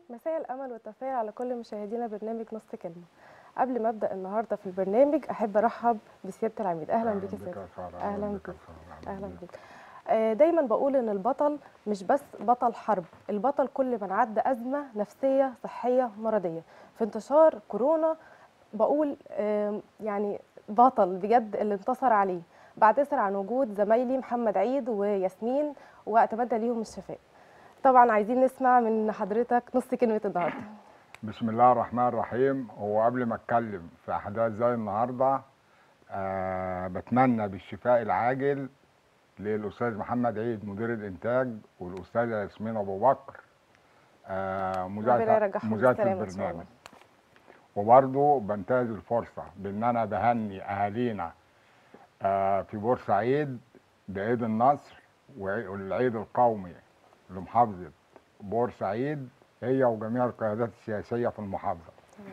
مساء الامل والتفاؤل على كل مشاهدينا برنامج نص كلمه قبل ما ابدا النهارده في البرنامج احب ارحب بسياده العميد اهلا بك يا سياده اهلا بك اهلا بك آه، دايما بقول ان البطل مش بس بطل حرب البطل كل من عدى ازمه نفسيه صحيه مرضيه في انتشار كورونا بقول آم، يعني بطل بجد اللي انتصر عليه بعتذر عن وجود زمايلي محمد عيد وياسمين واتمنى ليهم الشفاء طبعا عايزين نسمع من حضرتك نص كلمه النهارده بسم الله الرحمن الرحيم هو قبل ما اتكلم في احداث زي النهارده آه بتمنى بالشفاء العاجل للاستاذ محمد عيد مدير الانتاج والاستاذه ياسمين ابو بكر آه ربنا مذيعه يرجعهم مذيعه بالسلامة إن شاء الله. البرنامج وبرضه بنتهز الفرصه بان انا بهني اهالينا آه في بورسعيد بعيد النصر وعي- والعيد القومي لمحافظه بورسعيد هي وجميع القيادات السياسيه في المحافظه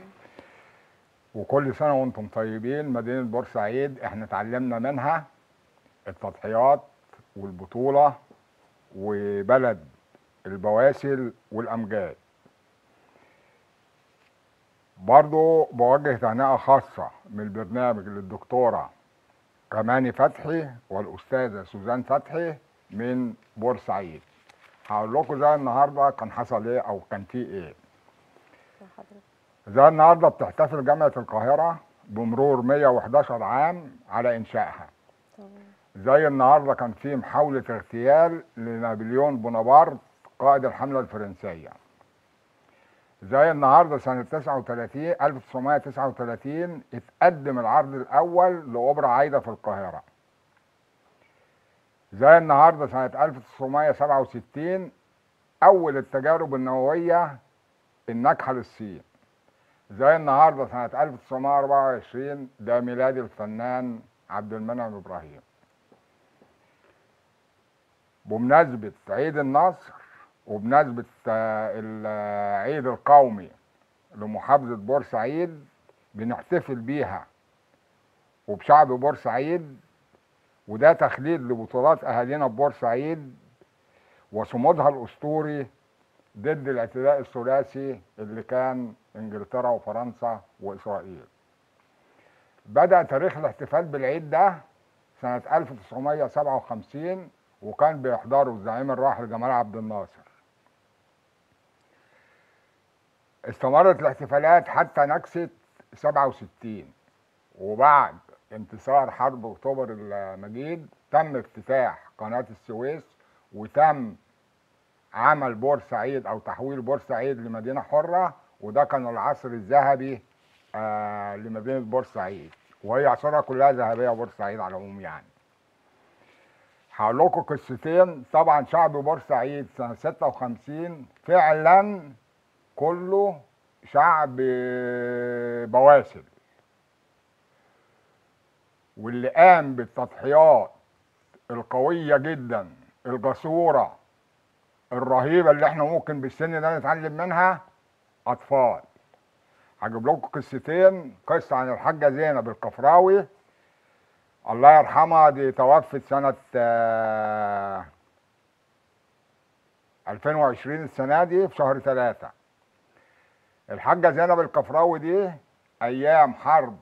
وكل سنه وانتم طيبين مدينه بورسعيد احنا اتعلمنا منها التضحيات والبطوله وبلد البواسل والامجاد برضو بوجه تهنئه خاصه من البرنامج للدكتوره كماني فتحي والاستاذه سوزان فتحي من بورسعيد هقول لكم زي النهارده كان حصل ايه او كان في ايه زي النهارده بتحتفل جامعه القاهره بمرور 111 عام على انشائها زي النهارده كان في محاوله اغتيال لنابليون بونابرت قائد الحمله الفرنسيه زي النهارده سنه 39 1939 اتقدم العرض الاول لاوبرا عايده في القاهره زي النهارده سنه 1967 اول التجارب النوويه الناجحه للصين زي النهارده سنه 1924 ده ميلاد الفنان عبد المنعم ابراهيم بمناسبه عيد النصر وبمناسبه آه، العيد القومي لمحافظه بورسعيد بنحتفل بيها وبشعب بورسعيد وده تخليد لبطولات اهالينا ببورسعيد وصمودها الاسطوري ضد الاعتداء الثلاثي اللي كان انجلترا وفرنسا واسرائيل. بدأ تاريخ الاحتفال بالعيد ده سنة 1957 وكان بيحضره الزعيم الراحل جمال عبد الناصر. استمرت الاحتفالات حتى نكسة 67 وبعد انتصار حرب اكتوبر المجيد تم افتتاح قناة السويس وتم عمل بورسعيد او تحويل بورسعيد لمدينه حره وده كان العصر الذهبي آه لمدينه بورسعيد وهي عصرها كلها ذهبيه بورسعيد على العموم يعني. هقول لكم قصتين طبعا شعب بورسعيد سنه 56 فعلا كله شعب بواسل واللي قام بالتضحيات القويه جدا الجسوره الرهيبه اللي احنا ممكن بالسن ده نتعلم منها اطفال هجيب لكم قصتين قصه عن الحاجه زينب القفراوي الله يرحمها دي توفت سنه آه، 2020 السنه دي في شهر ثلاثة الحاجه زينب القفراوي دي ايام حرب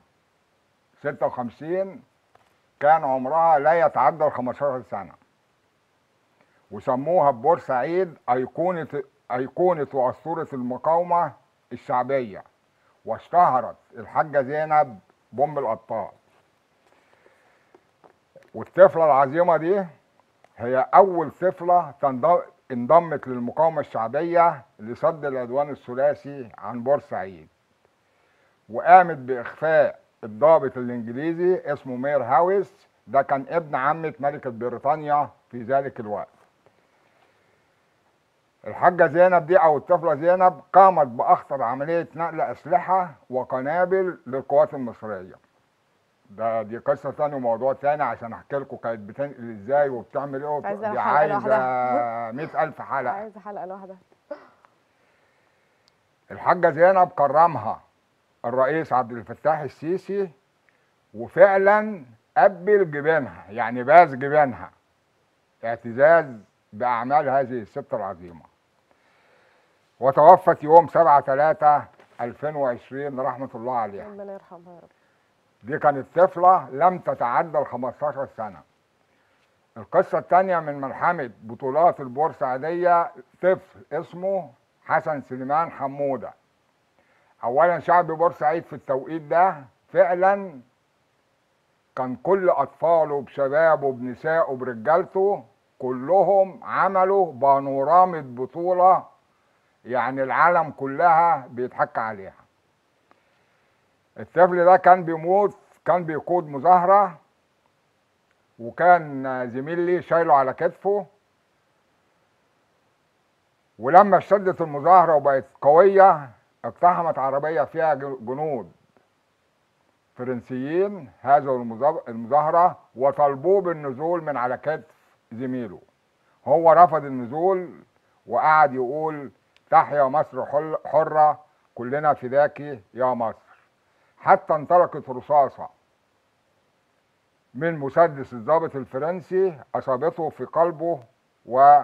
56 كان عمرها لا يتعدى ال 15 سنه وسموها ببورسعيد أيقونة أيقونة وأسطورة المقاومة الشعبية واشتهرت الحاجة زينب بأم الأبطال والطفلة العظيمة دي هي أول طفلة تنض- انضمت للمقاومة الشعبية لصد العدوان الثلاثي عن بورسعيد وقامت بإخفاء الضابط الإنجليزي اسمه مير هاويس ده كان ابن عمة ملكة بريطانيا في ذلك الوقت الحاجة زينب دي أو الطفلة زينب قامت بأخطر عملية نقل أسلحة وقنابل للقوات المصرية. ده دي قصة تاني وموضوع تاني عشان أحكي لكم كانت بتنقل إزاي وبتعمل إيه وبت- عايزة دي حلقة عايزة لوحدها. 100000 حلقة. عايزه حلقه لوحدها الحاجة زينب كرمها الرئيس عبد الفتاح السيسي وفعلا قبل جبينها يعني باز جبينها اعتزاز بأعمال هذه الست العظيمة وتوفت يوم 7 3 2020 رحمة الله عليها ربنا يرحمها يا رب دي كانت طفلة لم تتعدى ال 15 سنة القصة الثانية من ملحمة بطولات البورسعيدية طفل اسمه حسن سليمان حمودة أولا شعب بورسعيد في التوقيت ده فعلا كان كل أطفاله بشبابه بنسائه برجالته كلهم عملوا بانورامة بطولة يعني العالم كلها بيتحكى عليها الطفل ده كان بيموت كان بيقود مظاهرة وكان زميل لي شايله على كتفه ولما اشتدت المظاهرة وبقت قوية اقتحمت عربية فيها جنود فرنسيين هاجوا المظاهرة وطالبوه بالنزول من على كتف زميله هو رفض النزول وقعد يقول تحيا مصر حرة كلنا فداكي يا مصر حتى انطلقت رصاصة من مسدس الضابط الفرنسي أصابته في قلبه و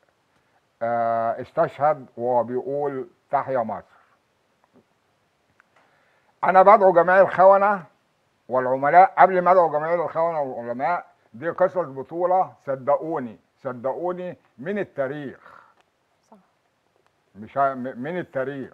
استشهد وهو بيقول تحيا مصر أنا بدعو جميع الخونة والعملاء قبل ما أدعو جميع الخونة والعلماء دي قصص بطولة صدقوني صدقوني من التاريخ صح مش من التاريخ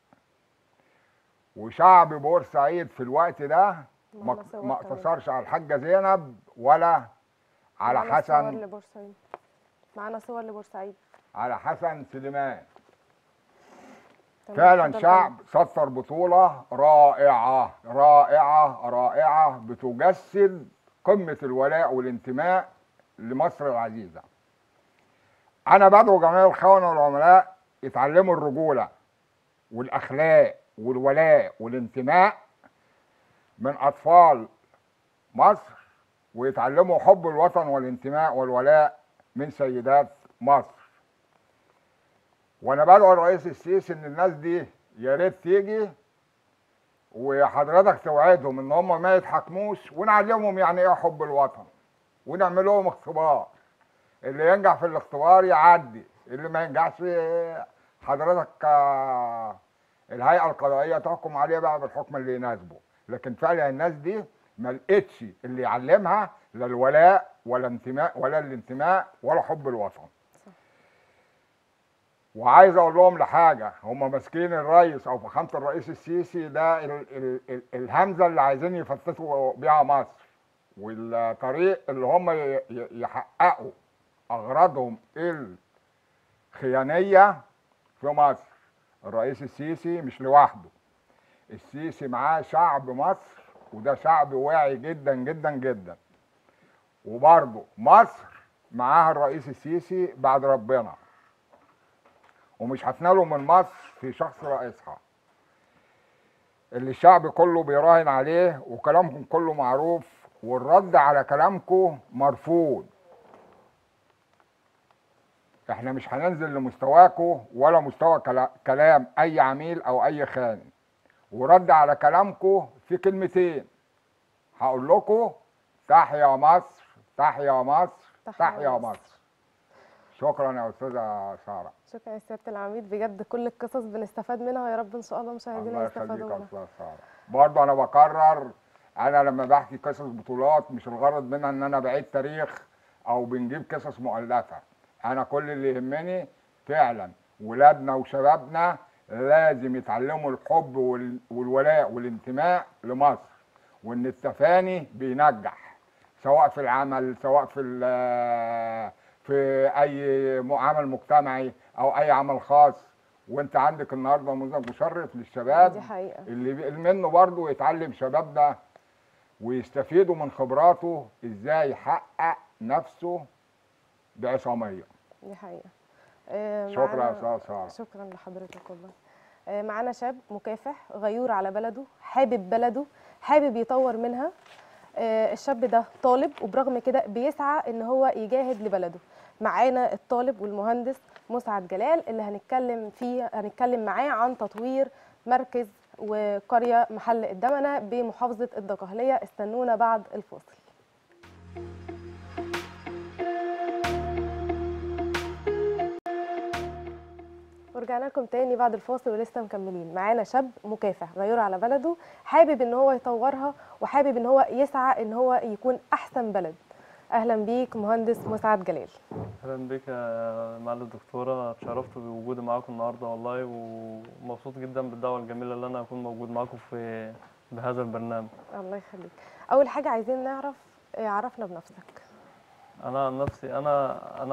وشعب بورسعيد في الوقت ده ما ما اقتصرش على الحاجه زينب ولا على معانا صور حسن لبورسعيد معانا صور لبورسعيد على حسن سليمان تمام، فعلا اتفضل شعب سطر بطوله رائعه رائعه رائعه بتجسد قمه الولاء والانتماء لمصر العزيزه انا بدعو جميع الخونه والعملاء يتعلموا الرجوله والاخلاق والولاء والانتماء من اطفال مصر ويتعلموا حب الوطن والانتماء والولاء من سيدات مصر وانا بدعو الرئيس السيسي ان الناس دي يا ريت تيجي وحضرتك توعدهم ان هم ما يتحكموش ونعلمهم يعني ايه حب الوطن ونعمل لهم اختبار اللي ينجح في الاختبار يعدي اللي ما ينجحش حضرتك آه، الهيئه القضائيه تحكم عليه بقى بالحكم اللي يناسبه لكن فعلا الناس دي ما لقتش اللي يعلمها لا الولاء ولا انتماء ولا الانتماء ولا حب الوطن صح. وعايز اقول لهم لحاجه هم ماسكين الرئيس او فخامه الرئيس السيسي ده ال ال ال الهمزه اللي عايزين يفتتوا بيها مصر والطريق اللي هم ي- ي- يحققوا اغراضهم الخيانيه في مصر الرئيس السيسي مش لوحده السيسي معاه شعب مصر وده شعب واعي جدا جدا جدا وبرضه مصر معاها الرئيس السيسي بعد ربنا ومش هتنالوا من مصر في شخص رئيسها اللي الشعب كله بيراهن عليه وكلامكم كله معروف والرد على كلامكم مرفوض احنا مش هننزل لمستواكم ولا مستوى كلا- كلام اي عميل او اي خائن ورد على كلامكم في كلمتين هقول لكم تحيا مصر تحيا مصر تحيا تحيا مصر. مصر شكرا يا استاذه ساره شكرا يا سياده العميد بجد كل القصص بنستفاد منها ويا رب ان شاء الله مشاهدينا الله يخليك يستفادوا يا منها استاذ ساره برضه انا بكرر انا لما بحكي قصص بطولات مش الغرض منها ان انا بعيد تاريخ او بنجيب قصص مؤلفه انا كل اللي يهمني فعلا ولادنا وشبابنا لازم يتعلموا الحب وال- والولاء والانتماء لمصر وان التفاني بينجح سواء في العمل سواء في ال- في اي م- عمل مجتمعي او اي عمل خاص وانت عندك النهارده نموذج مشرف للشباب دي حقيقه اللي بي- منه برضه يتعلم شبابنا ويستفيدوا من خبراته ازاي يحقق نفسه بعصاميه دي حقيقه آه، شكرا يا معانا- استاذ ساره شكرا لحضرتك والله آه، معانا شاب مكافح غيور على بلده حابب بلده حابب يطور منها آه، الشاب ده طالب وبرغم كده بيسعى ان هو يجاهد لبلده معانا الطالب والمهندس مسعد جلال اللي هنتكلم فيه هنتكلم معاه عن تطوير مركز وقرية محل الدمنة بمحافظة الدقهلية استنونا بعد الفاصل ورجعنا لكم تاني بعد الفاصل ولسه مكملين معانا شاب مكافح غيور على بلده حابب ان هو يطورها وحابب ان هو يسعى ان هو يكون احسن بلد اهلا بيك مهندس مسعد جلال اهلا بك يا معالي الدكتوره اتشرفت بوجودي معاكم النهارده والله ومبسوط جدا بالدعوه الجميله اللي انا اكون موجود معاكم في بهذا البرنامج الله يخليك اول حاجه عايزين نعرف إيه، عرفنا بنفسك انا عن نفسي انا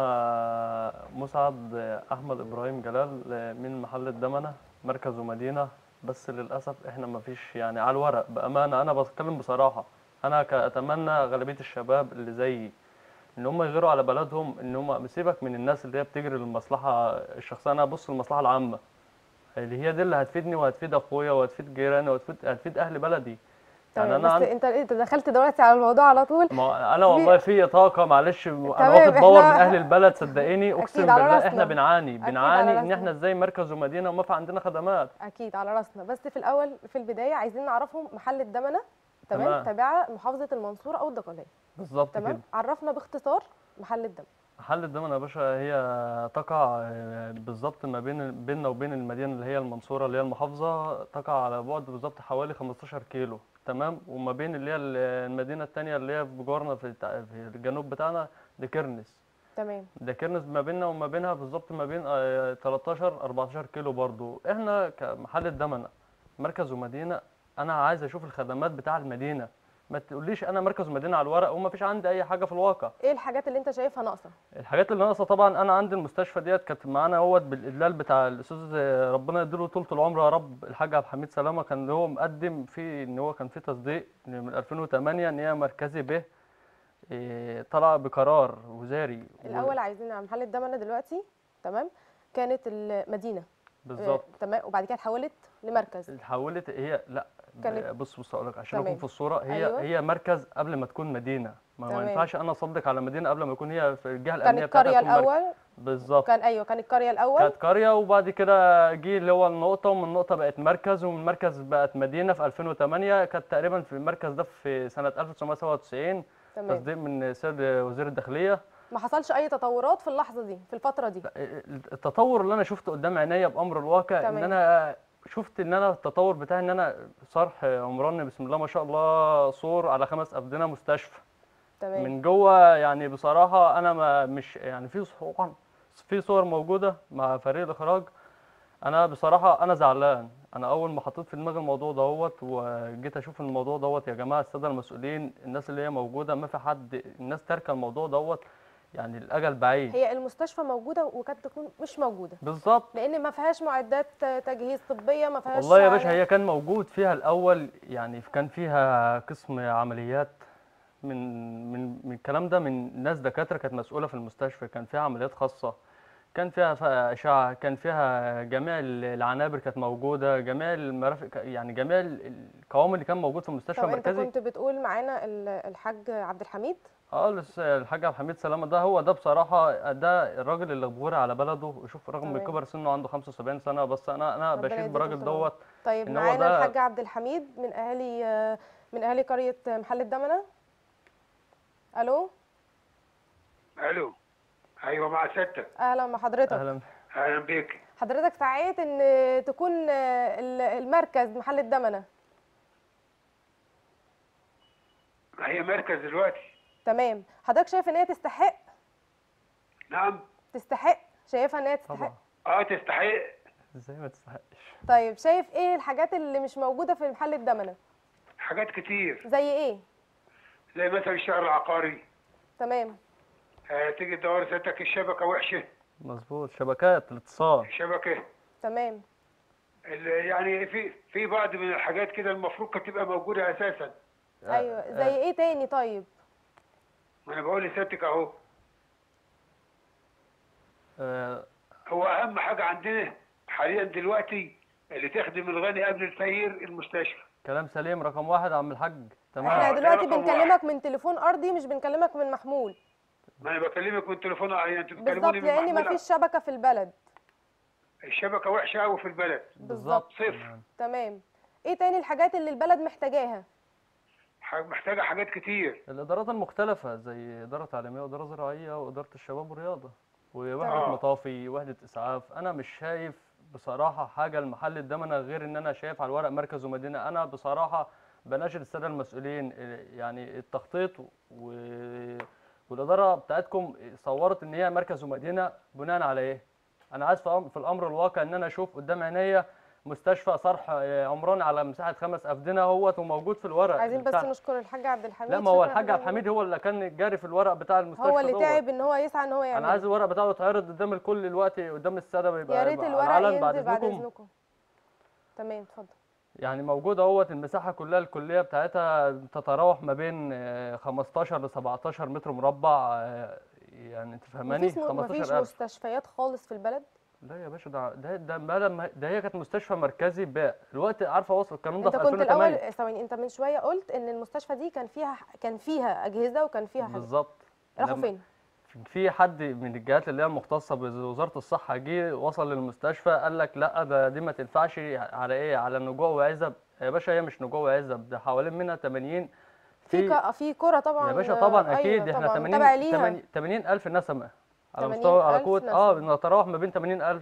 انا مسعد احمد ابراهيم جلال من محل الدمنه مركز ومدينه بس للاسف احنا ما فيش يعني على الورق بامانه انا بتكلم بصراحه انا ك- اتمنى غالبيه الشباب اللي زيي ان هم يغيروا على بلدهم ان هم سيبك من الناس اللي هي بتجري للمصلحه الشخصيه انا ابص للمصلحه العامه اللي هي دي اللي هتفيدني وهتفيد اخويا وهتفيد جيراني وهتفيد هتفيد اهل بلدي تمام يعني انا بس عن... انت انت دخلت دلوقتي على الموضوع على طول ما هو انا والله في طاقه معلش انا تمام، واخد باور من إحنا- اهل البلد صدقيني اقسم أكيد على بالله راسنا. احنا بنعاني أكيد على بنعاني ان راسنا. احنا ازاي مركز ومدينه وما في عندنا خدمات اكيد على راسنا بس في الاول في البدايه عايزين نعرفهم محل الدمنه تمام تمام. تابعه محافظه المنصوره او الدقهليه بالظبط كده تمام عرفنا باختصار محل الدمنه محل الدمن يا باشا هي تقع آه، بالظبط ما بين بيننا وبين المدينه اللي هي المنصوره اللي هي المحافظه تقع على بعد بالظبط حوالي 15 كيلو تمام وما بين اللي هي المدينه التانية اللي هي بجوارنا في التع- في الجنوب بتاعنا دي كرنس تمام ده كرنس ما بيننا وما بينها بالظبط ما بين آه، 13 14 كيلو برضو احنا كمحل الدمنه مركز ومدينه انا عايز اشوف الخدمات بتاع المدينه ما تقوليش انا مركز ومدينه على الورق وما فيش عندي اي حاجه في الواقع ايه الحاجات اللي انت شايفها ناقصه الحاجات اللي ناقصه طبعا انا عندي المستشفى ديت كانت معانا اهوت بالادلال بتاع الاستاذ آه، ربنا يديله طولة العمر يا رب الحاج عبد الحميد سلامه كان هو مقدم في ان هو كان في تصديق من 2008 ان هي مركزي به إيه، طلع بقرار وزاري و- الاول عايزين على محل الدمنه دلوقتي تمام كانت المدينه بالظبط آه، تمام وبعد كده اتحولت لمركز اتحولت هي لا كانت- بص بص اقول لك عشان تمام. اكون في الصوره هي أيوة. هي مركز قبل ما تكون مدينه ما, ما تمام. ينفعش انا اصدق على مدينه قبل ما يكون هي في الجهه كان الامنيه بتاعتها القريه تكون مركز. الاول بالظبط كان ايوه كان القريه الاول كانت قريه وبعد كده جه اللي هو النقطه ومن النقطه بقت مركز ومن مركز بقت مدينه في 2008 كانت تقريبا في المركز ده في سنه 1997 تمام تصديق من سيد وزير الداخليه ما حصلش اي تطورات في اللحظه دي في الفتره دي التطور اللي انا شفته قدام عينيا بامر الواقع ان تمام. انا شفت ان انا التطور بتاعي ان انا صرح عمراني بسم الله ما شاء الله صور على خمس افدنه مستشفى تمام من جوه يعني بصراحه انا ما مش يعني في صور في صور موجوده مع فريق الاخراج انا بصراحه انا زعلان انا اول ما حطيت في دماغي الموضوع دوت وجيت اشوف الموضوع دوت يا جماعه الساده المسؤولين الناس اللي هي موجوده ما في حد الناس تاركه الموضوع دوت يعني الاجل بعيد هي المستشفى موجوده وكانت تكون مش موجوده بالظبط لان ما فيهاش معدات تجهيز طبيه ما فيهاش والله يا باشا حاجة. هي كان موجود فيها الاول يعني كان فيها قسم عمليات من من من الكلام ده من ناس دكاتره كانت مسؤوله في المستشفى كان فيها عمليات خاصه كان فيها ف- اشعه كان فيها جميع ال- العنابر كانت موجوده جميع المرافق يعني جميع ال- القوام اللي كان موجود في المستشفى طب انت المركزي كنت بتقول معانا ال- الحاج عبد الحميد اه لس- الحاج عبد الحميد سلامه ده هو ده بصراحه ده الراجل اللي غفور على بلده وشوف رغم تمام. كبر سنه عنده 75 سنه بس انا انا ربنا بشيد يديله بالراجل طول العمر. دوت طيب إن هو معانا ده- الحاج عبد الحميد من اهالي آه، من اهالي قريه محل الدمنه الو الو ايوه مع ستة اهلا بحضرتك اهلا اهلا بيك حضرتك سعيت ان تكون آه، ال- المركز محل الدمنه هي مركز دلوقتي تمام حضرتك شايف ان هي تستحق نعم تستحق شايفها ان هي تستحق طبعا اه تستحق ازاي ما تستحقش طيب شايف ايه الحاجات اللي مش موجوده في محل الدمنه حاجات كتير زي ايه زي مثلا الشهر العقاري تمام آه تيجي تدور ستك الشبكه وحشه مظبوط شبكات الاتصال الشبكه تمام ال- يعني في في بعض من الحاجات كده المفروض كانت تبقى موجوده اساسا ايوه زي ايه تاني طيب ما انا بقول لستك اهو آه، هو اهم حاجه عندنا حاليا دلوقتي اللي تخدم الغني قبل الفقير المستشفى كلام سليم رقم واحد يا عم الحاج تمام احنا آه، ده دلوقتي رقم بنكلمك واحد. من تليفون ارضي مش بنكلمك من محمول ما انا بكلمك من تليفون يعني انتوا بالظبط بتكلموني من لان محمول. مفيش شبكه في البلد الشبكه وحشه قوي في البلد بالظبط صفر تمام ايه تاني الحاجات اللي البلد محتاجاها ح- محتاجه حاجات كتير الادارات المختلفه زي اداره تعليميه واداره زراعيه واداره الشباب والرياضه ووحده تمام. مطافي وحده اسعاف انا مش شايف بصراحه حاجه المحل الدمنه غير ان انا شايف على الورق مركز ومدينه انا بصراحه بناشد الساده المسؤولين آه، يعني التخطيط و... والاداره بتاعتكم صورت ان هي مركز ومدينه بناء على ايه انا عايز في أم- في الامر الواقع ان انا اشوف قدام عينيا مستشفى صرح آه، عمراني على مساحه خمس افدنه اهوت وموجود في الورق عايزين بس بتاع- نشكر الحاج عبد الحميد لا ما هو شكراً الحاج عبد جزيلاً. الحميد هو اللي كان جاري في الورق بتاع المستشفى هو اللي دوت. تعب ان هو يسعى ان هو يعمل انا عايز الورق بتاعه يتعرض قدام الكل دلوقتي قدام الساده ويبقى يا ريت يبقى الورق على ينزل العلن بعد اذنكم اذنكم تمام اتفضل يعني موجود اهوت المساحه كلها الكليه بتاعتها تتراوح ما بين آه، 15 ل 17 متر مربع آه، يعني انت فاهماني مفيش م- مفيش 15000 مستشفيات خالص في البلد لا يا باشا ده ده ده, ما لما- ده هي كانت مستشفى مركزي باء الوقت عارفه وصل القانون ده انت في كنت 2008 الاول ثواني انت من شويه قلت ان المستشفى دي كان فيها كان فيها اجهزه وكان فيها حاجات بالظبط راحوا لما- فين في حد من الجهات اللي هي المختصه بوزاره الصحه جه وصل للمستشفى قال لك لا ده دي ما تنفعش على ايه على نجوع وعزب يا باشا هي مش نجوع وعزب ده حوالين منها 80 في ك... في كرة طبعا يا باشا طبعا آه، اكيد أيوة احنا طبعا 80 تابع ليها 80 80 الف نسمه على 80 مستوى على ألف قوه اه نسمة. نتراوح ما بين 80 الف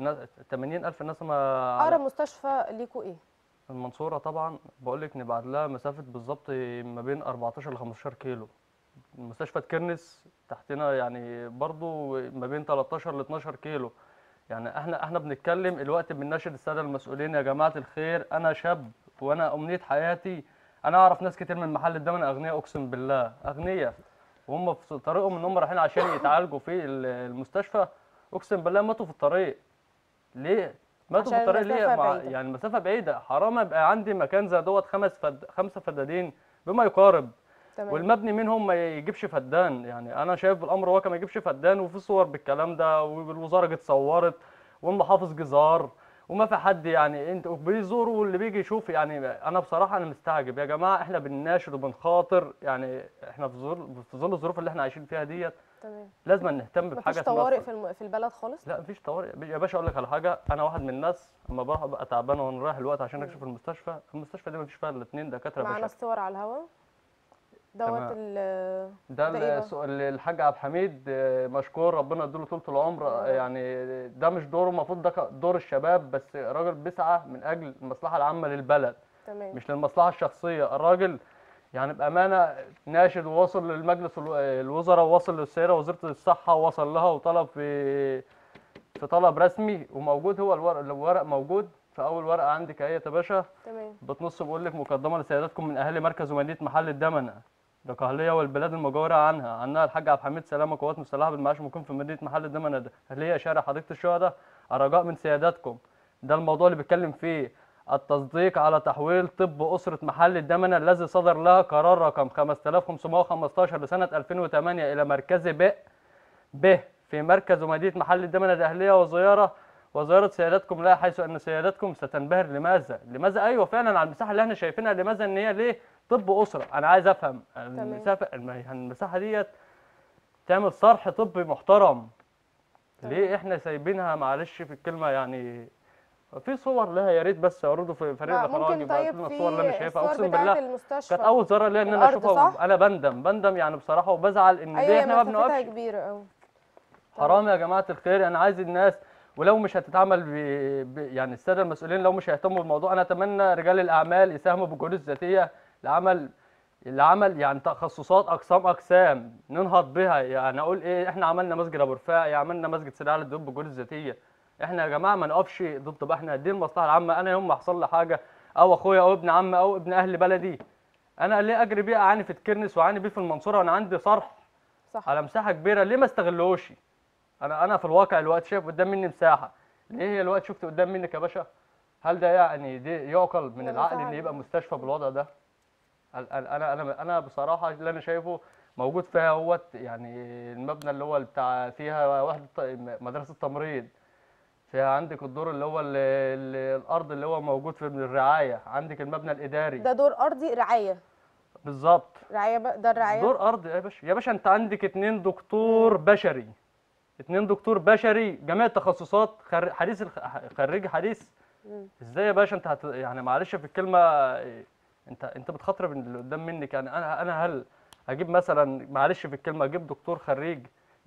80 الف نسمه على اقرب مستشفى ليكوا ايه المنصوره طبعا بقول لك نبعد لها مسافه بالظبط ما بين 14 ل 15 كيلو مستشفى كرنس تحتنا يعني برضو ما بين 13 ل 12 كيلو يعني احنا احنا بنتكلم الوقت بنناشد الساده المسؤولين يا جماعه الخير انا شاب وانا امنيه حياتي انا اعرف ناس كتير من محل الدمن اغنياء اقسم بالله اغنياء وهم في طريقهم ان هم رايحين عشان يتعالجوا في ال- المستشفى اقسم بالله ماتوا في الطريق ليه ماتوا في عشان الطريق ليه المسافة مع بعيدة. يعني المسافه بعيده حرام يبقى عندي مكان زي دوت خمس فد... خمسه فدادين بما يقارب تمام والمبني منهم ما يجيبش فدان يعني انا شايف بالامر واقع ما يجيبش فدان وفي صور بالكلام ده والوزاره جت صورت والمحافظ جزار وما في حد يعني انت بيزوروا واللي بيجي يشوف يعني انا بصراحه انا مستعجب يا جماعه احنا بنناشد وبنخاطر يعني احنا في ظل في ظل الظروف اللي احنا عايشين فيها ديت تمام لازم نهتم بحاجه مفيش اسمها طوارئ الص- في الم... في البلد خالص لا مفيش طوارئ يا باشا اقول لك على حاجه انا واحد من الناس اما بروح ابقى تعبان وانا رايح الوقت عشان اكشف المستشفى المستشفى دي مفيش فيها الا اتنين دكاتره معانا بشر الصور على الهوا دوت تمام. ال ده ده إيه بقى؟ الس- ال- الحاج عبد الحميد آه، مشكور ربنا يديله طول العمر آه، يعني ده مش دوره المفروض ده ك- دور الشباب بس راجل بيسعى من اجل المصلحه العامه للبلد تمام مش للمصلحه الشخصيه الراجل يعني بامانه ناشد وواصل للمجلس الو- الوزراء وواصل للسيده وزيره الصحه ووصل لها وطلب في في طلب رسمي وموجود هو الورق الورق موجود في اول ورقه عندك اهي يا باشا تمام بتنص بقول لك مقدمه لسيادتكم من اهالي مركز ومدينه محل الدمنه القهليه والبلاد المجاوره عنها عنها الحاج عبد الحميد سلامه قوات مسلحه بالمعاش مقيم في مدينه محل الدمنه ده اللي هي شارع حديقه الشهداء رجاء من سيادتكم ده الموضوع اللي بيتكلم فيه التصديق على تحويل طب أسرة محل الدمنة الذي صدر لها قرار رقم 5515 لسنة 2008 إلى مركز ب ب في مركز ومدينة محل الدمنة الأهلية وزيارة وزيارة سيادتكم لها حيث أن سيادتكم ستنبهر لماذا؟ لماذا؟ أيوه فعلا على المساحة اللي احنا شايفينها لماذا إن هي ليه طب أسرة؟ أنا عايز أفهم المسافة الم- يعني المساحة ديت تعمل صرح طبي محترم ليه احنا سايبينها معلش في الكلمة يعني في صور لها يا ريت بس اعرضوا في فريق ما الاخراج ممكن يبعتوا طيب لنا في الصور اللي انا شايفها الصور اقسم بتاعت بالله المستشفى كانت اول زياره ليا ان انا الأرض اشوفها صح؟ انا بندم بندم يعني بصراحه وبزعل ان ايوه ليه هي احنا ما مسافتها بنوقفش كبيره قوي حرام يا جماعه الخير انا عايز الناس ولو مش هتتعمل ب... ب... يعني الساده المسؤولين لو مش هيهتموا بالموضوع انا اتمنى رجال الاعمال يساهموا بالجهود الذاتيه لعمل العمل يعني تخصصات اقسام اقسام ننهض بها يعني اقول ايه احنا عملنا مسجد ابو رفاعي عملنا مسجد سيدي علي الدب بالجهود الذاتيه احنا يا جماعه ما نقفش ضد بقى احنا دي المصلحه العامه انا يوم ما يحصل لي حاجه او اخويا او ابن عمي او ابن اهل بلدي انا ليه اجري بيه اعاني في تكرنس واعاني بيه في المنصوره وانا عندي صرح صح على مساحه كبيره ليه ما استغلوش انا انا في الواقع الوقت شايف قدام مني مساحه ليه هي الوقت شفت قدام منك يا باشا هل ده يعني دي يعقل من ده العقل مساحة ان يبقى كبيرة. مستشفى بالوضع ده ال- ال- انا انا انا بصراحه اللي انا شايفه موجود فيها هوت يعني المبنى اللي هو بتاع فيها وحده ط- مدرسه تمريض فيها عندك الدور اللي هو ال- ال- الارض اللي هو موجود في الرعايه عندك المبنى الاداري ده دور ارضي رعايه بالظبط رعايه بقى ده الرعايه دور ارض يا باشا يا باشا انت عندك اتنين دكتور بشري اتنين دكتور بشري جميع التخصصات خر... حديث الخ... خريج حديث مم. ازاي يا باشا انت هت... يعني معلش في الكلمه إيه، انت انت بتخاطر باللي قدام منك يعني انا انا هل هجيب مثلا معلش في الكلمه اجيب دكتور خريج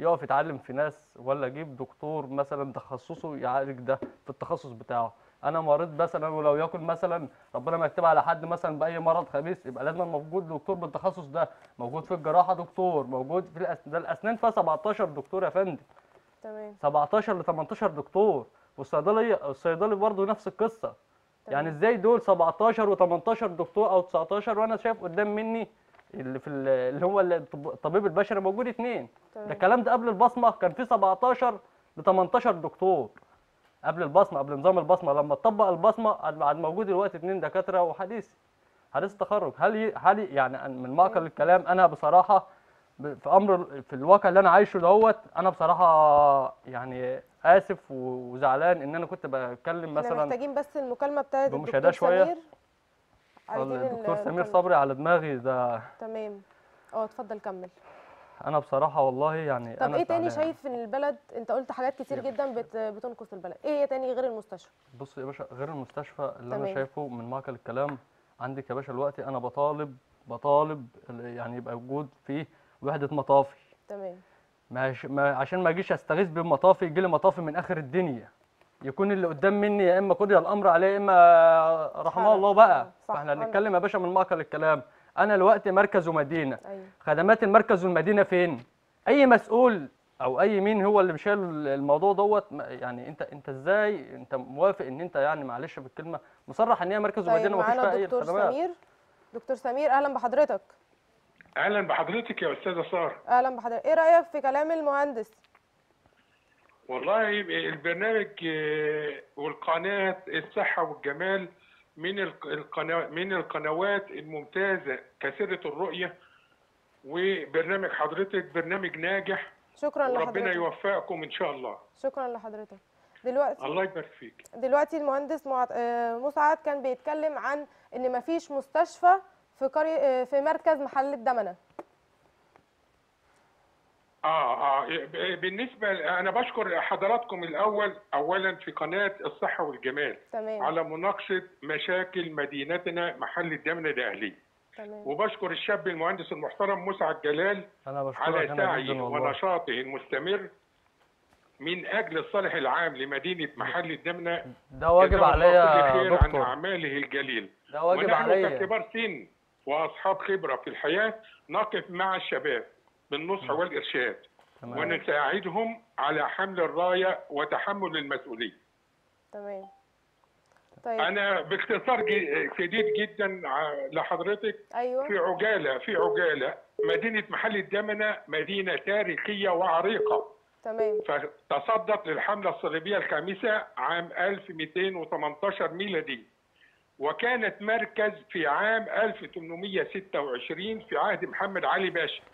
يقف يتعلم في ناس ولا اجيب دكتور مثلا تخصصه يعالج ده في التخصص بتاعه انا مريض مثلا ولو يكن مثلا ربنا ما يكتبها على حد مثلا باي مرض خبيث يبقى لازم موجود دكتور بالتخصص ده موجود في الجراحه دكتور موجود في الأس... ده الاسنان فيها 17 دكتور يا فندم تمام 17 ل 18 دكتور والصيدليه الصيدلي برضه نفس القصه يعني ازاي دول 17 و18 دكتور او 19 وانا شايف قدام مني اللي في ال- اللي هو الطب- الطبيب البشري موجود اثنين ده تمام الكلام ده قبل البصمه كان في 17 ل 18 دكتور قبل البصمه قبل نظام البصمه لما اتطبق البصمه عاد عاد موجود دلوقتي اثنين دكاتره وحديث حديث تخرج هل ي- هل ي- يعني أنا من معقل الكلام انا بصراحه ب- في امر في الواقع اللي انا عايشه دوت انا بصراحه يعني اسف و- وزعلان ان انا كنت بتكلم احنا مثلا محتاجين بس المكالمه بتاعت بمشاهدة الدكتور شوية. سمير عايزين الدكتور سمير المكالمة. صبري على دماغي ده تمام اه اتفضل كمل انا بصراحه والله يعني طب انا ايه تاني زعلان. شايف ان البلد انت قلت حاجات كتير جدا بت... بتنقص البلد ايه هي تاني غير المستشفى بص يا باشا غير المستشفى اللي تمام. انا شايفه من معقل الكلام عندك يا باشا دلوقتي انا بطالب بطالب ال- يعني يبقى وجود فيه وحده مطافي تمام مش ما عشان ما اجيش استغيث بمطافي يجي لي مطافي من اخر الدنيا يكون اللي قدام مني يا اما قضي الامر عليه يا اما رحمه حالة. الله بقى صح، فاحنا عندك. بنتكلم يا باشا من معقل الكلام انا دلوقتي مركز ومدينه ايوه خدمات المركز والمدينه فين اي مسؤول او اي مين هو اللي شايل الموضوع دوت ما- يعني انت انت ازاي انت موافق ان انت يعني معلش بالكلمه مصرح ان هي مركز طيب ومدينه ومفيش فيها معانا اي دكتور خدمات سمير دكتور سمير اهلا بحضرتك اهلا بحضرتك يا استاذه ساره اهلا بحضرتك ايه رايك في كلام المهندس والله البرنامج آه، والقناه الصحه والجمال من الق- القناه من القنوات الممتازه كثيره الرؤيه وبرنامج حضرتك برنامج ناجح شكرا وربنا لحضرتك يوفقكم ان شاء الله شكرا لحضرتك دلوقتي الله يبارك فيك دلوقتي المهندس معت- آه، مسعد كان بيتكلم عن ان مفيش مستشفى في قرية آه، في مركز محل الدمنه اه اه ب- بالنسبه ل- انا بشكر حضراتكم الاول اولا في قناه الصحه والجمال تمام على مناقشه مشاكل مدينتنا محل الدمنه الاهلي تمام وبشكر الشاب المهندس المحترم مسعد جلال انا بشكرك على انا سعيه جدا والله ونشاطه المستمر من اجل الصالح العام لمدينه محل الدمنه ده واجب جزاه الله عليا كل يا خير عن دكتور اعماله الجليل ده واجب ونحن عليا ككبار سن واصحاب خبره في الحياه نقف مع الشباب بالنصح والارشاد تمام ونساعدهم على حمل الرايه وتحمل المسؤوليه. تمام طيب انا باختصار جي- شديد جدا ع- لحضرتك ايوه في عجاله في عجاله مدينه محل الدمنه مدينه تاريخيه وعريقه تمام فتصدت للحمله الصليبيه الخامسه عام 1218 ميلادي وكانت مركز في عام 1826 في عهد محمد علي باشا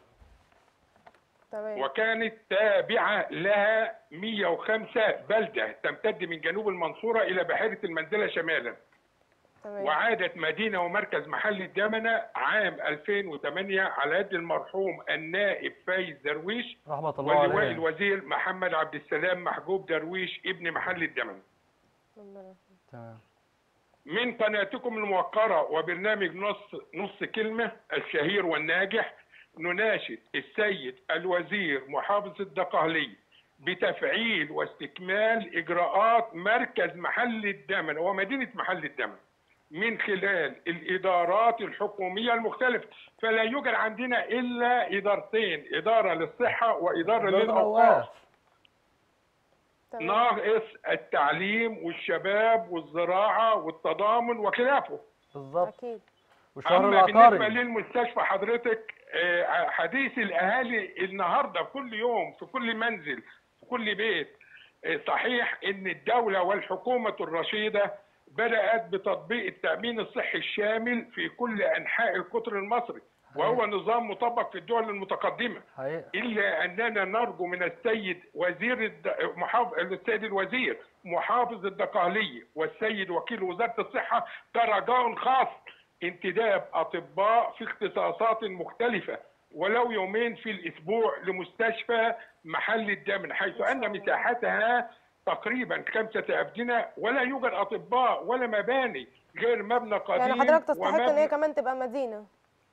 تمام وكانت تابعة لها 105 بلدة تمتد من جنوب المنصورة إلى بحيرة المنزلة شمالا تمام وعادت مدينة ومركز محل الدمنة عام 2008 على يد المرحوم النائب فايز درويش رحمه الله واللواء عليه الوزير محمد عبد السلام محجوب درويش ابن محل الدمنة ربنا تمام من قناتكم الموقرة وبرنامج نص نص كلمة الشهير والناجح نناشد السيد الوزير محافظ الدقهلي بتفعيل واستكمال إجراءات مركز محل الدمن ومدينة محل الدمن من خلال الإدارات الحكومية المختلفة فلا يوجد عندنا إلا إدارتين إدارة للصحة وإدارة إدارة للأوقاف الأوقاف. تمام ناقص التعليم والشباب والزراعة والتضامن وخلافه بالظبط اكيد والشهر اما بالنسبه العقاري للمستشفى حضرتك آه، حديث الاهالي النهارده كل يوم في كل منزل في كل بيت آه، صحيح ان الدوله والحكومه الرشيده بدات بتطبيق التامين الصحي الشامل في كل انحاء القطر المصري وهو نظام مطبق في الدول المتقدمه حقيقة الا اننا نرجو من السيد وزير الد... محافظ السيد الوزير محافظ الدقهليه والسيد وكيل وزاره الصحه كرجاء خاص انتداب اطباء في اختصاصات مختلفه ولو يومين في الاسبوع لمستشفى محل الدم حيث ان مساحتها تقريبا خمسه ابدنه ولا يوجد اطباء ولا مباني غير مبنى قديم يعني حضرتك تستحق ان هي ومبنى كمان تبقى مدينه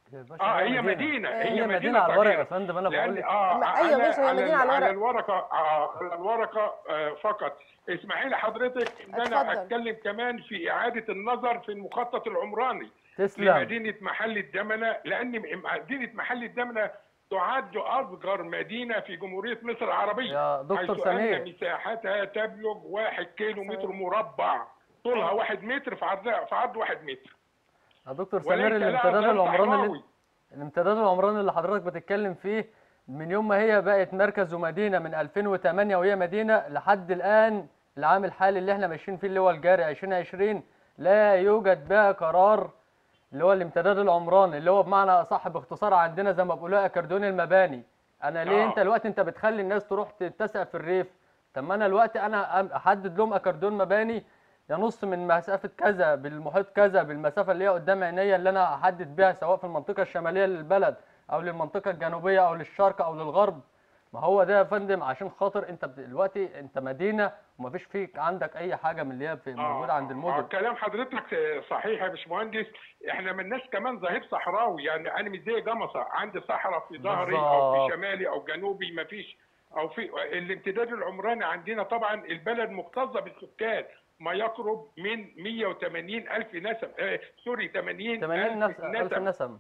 يا باشا اه هي مدينه هي هي مدينه على الورق يا فقيرة. فندم انا بقول لان لك اه ما- أيوة على- ماشي، هي على مدينة على على الورق. الورقه آه على الورقه آه فقط اسمحي لي حضرتك ان انا اتفضل. اتكلم كمان في اعاده النظر في المخطط العمراني تسلم لمدينه محل الدمنه لان مدينه محل الدمنه تعد اصغر مدينه في جمهوريه مصر العربيه يا دكتور حيث سمير. ان مساحتها تبلغ واحد كيلو سمير. متر مربع طولها واحد متر في عرضها في عرض واحد متر يا دكتور وليس سمير لها الامتداد ظل العمراني اللي صحراوي. الامتداد العمراني اللي حضرتك بتتكلم فيه من يوم ما هي بقت مركز ومدينه من 2008 وهي مدينه لحد الان العام الحالي اللي احنا ماشيين فيه اللي هو الجاري 2020 لا يوجد بقى قرار اللي هو الامتداد العمراني اللي هو بمعنى صح باختصار عندنا زي ما بيقولوا اكردون المباني انا ليه آه. انت الوقت انت بتخلي الناس تروح تتسع في الريف طب ما انا الوقت انا أم- احدد لهم اكردون مباني ينص من مسافه كذا بالمحيط كذا بالمسافه اللي هي قدام عينيا اللي انا احدد بيها سواء في المنطقه الشماليه للبلد او للمنطقه الجنوبيه او للشرق او للغرب ما هو ده يا فندم عشان خاطر انت بت- دلوقتي انت مدينه ومفيش فيك عندك اي حاجه من اللي هي في- موجوده عند آه المدن كلام حضرتك صحيح يا باشمهندس احنا مالناش كمان ظهير صحراوي يعني انا مش زي جمصه عندي صحراء في ظهري او بالظبط. في شمالي او جنوبي ما فيش او في الامتداد العمراني عندنا طبعا البلد مكتظه بالسكان ما يقرب من 180 الف نسمه آه سوري 80 80 نفس الف الف نسمه نسم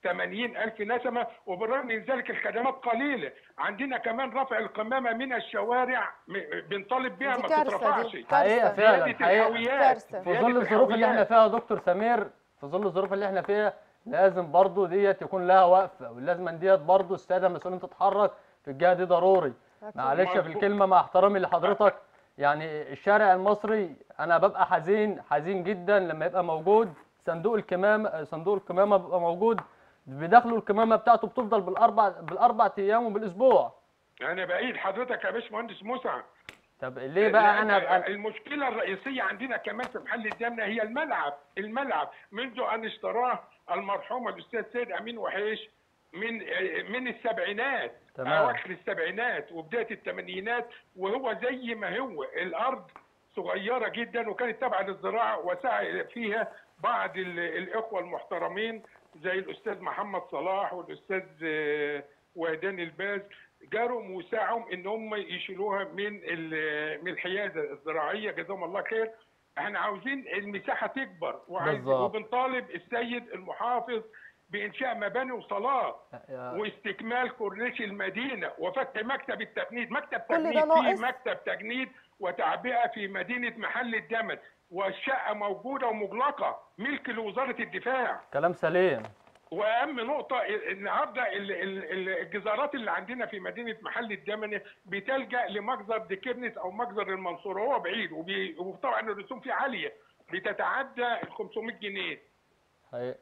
80 ألف نسمة وبالرغم من ذلك الخدمات قليلة عندنا كمان رفع القمامة من الشوارع م- بنطالب بيها دي ما كارثة بتترفعش دي حقيقة كارثة فعلا. زيادة حقيقة. الحاويات كارثة. في زيادة ظل الظروف اللي احنا الحاويات. فيها يا دكتور سمير في ظل الظروف اللي احنا فيها لازم برضو ديت يكون لها وقفه ولازم ديت برضو الساده المسؤولين تتحرك في الجهه دي ضروري أكيد. معلش في مظبوط. الكلمه مع احترامي لحضرتك يعني الشارع المصري انا ببقى حزين حزين جدا لما يبقى موجود صندوق الكمامه صندوق الكمامه بيبقى موجود بداخله الكمامه بتاعته بتفضل بالاربع بالاربع ايام وبالاسبوع أنا بأيد حضرتك يا باشمهندس موسى طب ليه بقى انا لأن أبقى المشكلة الرئيسية عندنا كمان في محل الدمنة هي الملعب الملعب منذ أن اشتراه المرحوم الأستاذ سيد أمين وحيش من من السبعينات تمام. أواخر السبعينات وبداية الثمانينات وهو زي ما هو الأرض صغيرة جدا وكانت تابعة للزراعة وسعى فيها بعض ال- الإخوة المحترمين زي الأستاذ محمد صلاح والأستاذ آه، وهدان الباز جاروا وسعهم ان هم يشيلوها من ال- من الحيازه الزراعيه جزاهم الله خير احنا عاوزين المساحه تكبر وعايز بالظبط. وبنطالب السيد المحافظ بانشاء مباني وصالات يا- واستكمال كورنيش المدينه وفتح مكتب التجنيد مكتب كل ده تجنيد ناقص؟ في مكتب تجنيد وتعبئه في مدينه محل الدمن والشقه موجوده ومغلقه ملك لوزاره الدفاع كلام سليم واهم نقطه النهارده ال- ال- ال- الجزارات اللي عندنا في مدينه محل الدمنه بتلجا لمجزر ديكرنس او مجزر المنصوره هو بعيد وبي- وطبعا الرسوم فيه عاليه بتتعدى ال 500 جنيه حقيقة.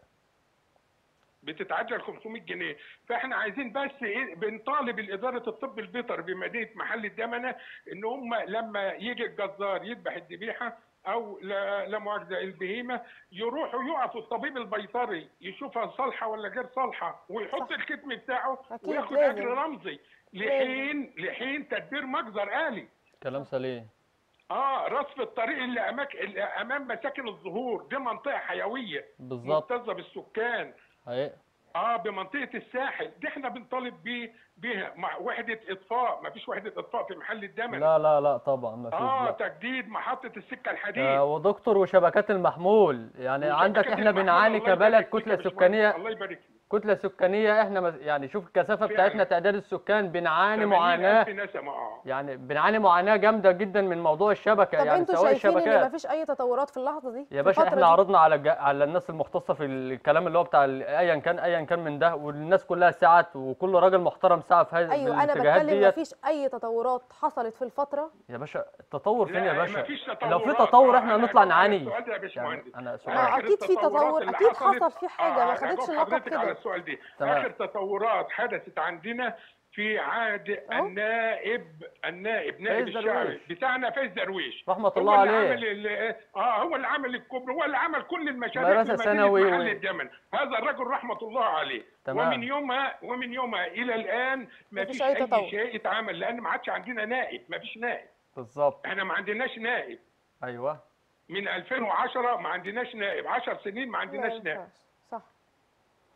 بتتعدى ال 500 جنيه فاحنا عايزين بس ايه بنطالب الاداره الطب البيطري بمدينه محل الدمنه ان هم لما يجي الجزار يذبح الذبيحه او لا لا مؤاخذه البهيمه يروحوا يقفوا الطبيب البيطري يشوفها صالحه ولا غير صالحه ويحط صح. الختم بتاعه أكيد وياخد لازم. اجر رمزي لحين لحين تدبير مجزر آلي كلام سليم اه رصف الطريق اللي اماك اللي امام مساكن الظهور دي منطقه حيويه بالظبط مكتظه بالسكان حقيقة. اه بمنطقه الساحل دي احنا بنطالب بيه بيها مع وحده اطفاء ما فيش وحده اطفاء في محل الدمن لا لا لا طبعا ما فيش اه لا. تجديد محطه السكه الحديد آه، ودكتور وشبكات المحمول يعني وشبكات عندك احنا المحمول، بنعاني الله يبارك كبلد فيك يا كتله باشمهندس، سكانيه الله يبارك فيك كتله سكانيه احنا مس- يعني شوف الكثافه فعلا. بتاعتنا تعداد السكان بنعاني 80,000 معاناه نسمه اه يعني بنعاني معاناه جامده جدا من موضوع الشبكه طب يعني انتوا سواء شايفين ان الشبكات مفيش اي تطورات في اللحظه دي يا في باشا الفترة احنا دي؟ عرضنا على الج... على الناس المختصه في الكلام اللي هو بتاع ال- ايا كان ايا كان من ده والناس كلها سعت وكل راجل محترم سعى في هذه ايوه انا الاتجاهات بتكلم ديت مفيش اي تطورات حصلت في الفتره يا باشا التطور فين يا لا، باشا مفيش لو في تطورات. تطور آه، احنا أنا هنطلع هجاوب على نعاني السؤال ده يا يعني باشمهندس. انا ما سؤال آخر أكيد في التطورات تطور، اللي أكيد حصلت- حصل في حاجة، ما آه، خدتش هجاوب اللقب حضرتك كده. على السؤال دي تمام. اخر تطورات حدثت عندنا في عهد أهو. النائب النائب نائب فايز الشعبي درويش. بتاعنا فايز درويش رحمة هو الله اللي عليه. عمل ال- اه هو اللي عمل الكوبري هو اللي عمل كل المشاريع في مدرسة مدينه ثانوي محل و- الجمل هذا الرجل رحمه الله عليه تمام. ومن يومها ومن يومها الى الان ما مفيش فيش أي اي تطور. شيء اتعمل لان ما عادش عندنا نائب ما فيش نائب بالظبط احنا ما عندناش نائب ايوه من 2010 ما عندناش نائب 10 سنين ما ما عندناش نائب ينفعش. صح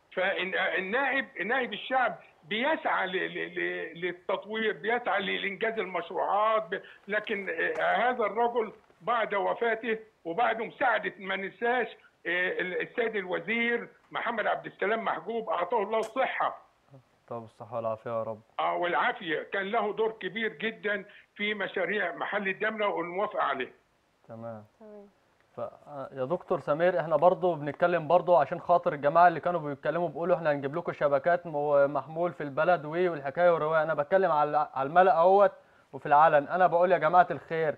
فالنائب نائب الشعب بيسعى ل- ل- ل- للتطوير بيسعى لانجاز المشروعات ب- لكن آه، هذا الرجل بعد وفاته وبعد مساعده ما ننساش آه، السيد الوزير محمد عبد السلام محجوب اعطاه الله الصحه طب الصحة والعافية يا رب آه، والعافيه كان له دور كبير جدا في مشاريع محل الدمنه والموافقه عليه تمام تمام ف يا دكتور سمير احنا برضو بنتكلم برضو عشان خاطر الجماعه اللي كانوا بيتكلموا بيقولوا احنا هنجيب لكم شبكات مو- محمول في البلد وي والحكايه والروايه انا بتكلم على على الملأ اهوت وفي العلن انا بقول يا جماعه الخير